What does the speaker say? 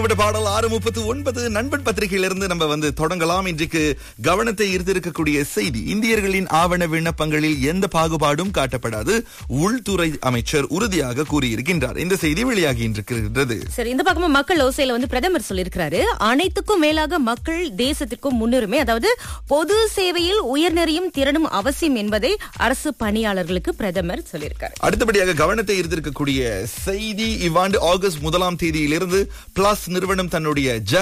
விட பாடல் ஆறு முப்பத்து ஒன்பது நண்பன் பத்திரிகையிலிருந்து நம்ம வந்து தொடங்கலாம் இன்றைக்கு கவனத்தை ஈர்த்திருக்கக்கூடிய செய்தி இந்தியர்களின் ஆவண விண்ணப்பங்களில் எந்த பாகுபாடும் காட்டப்படாது உள்துறை அமைச்சர் உறுதியாக கூறியிருக்கின்றார் இந்த செய்தி வெளியாகி இருக்கிறது சரி இந்த பக்கமா மக்கள் ஓசையில வந்து பிரதமர் சொல்லியிருக்கிறாரு அனைத்துக்கும் மேலாக மக்கள் தேசத்திற்கும் முன்னுரிமை அதாவது பொது சேவையில் உயர்நெறியும் திறனும் அவசியம் என்பதை அரசு பணியாளர்களுக்கு பிரதமர் சொல்லியிருக்காரு அடுத்தபடியாக கவனத்தை ஈர்த்திருக்கக்கூடிய செய்தி இவ்வாண்டு ஆகஸ்ட் முதலாம் தேதியிலிருந்து பிளஸ் நிறுவனம் தன்னுடைய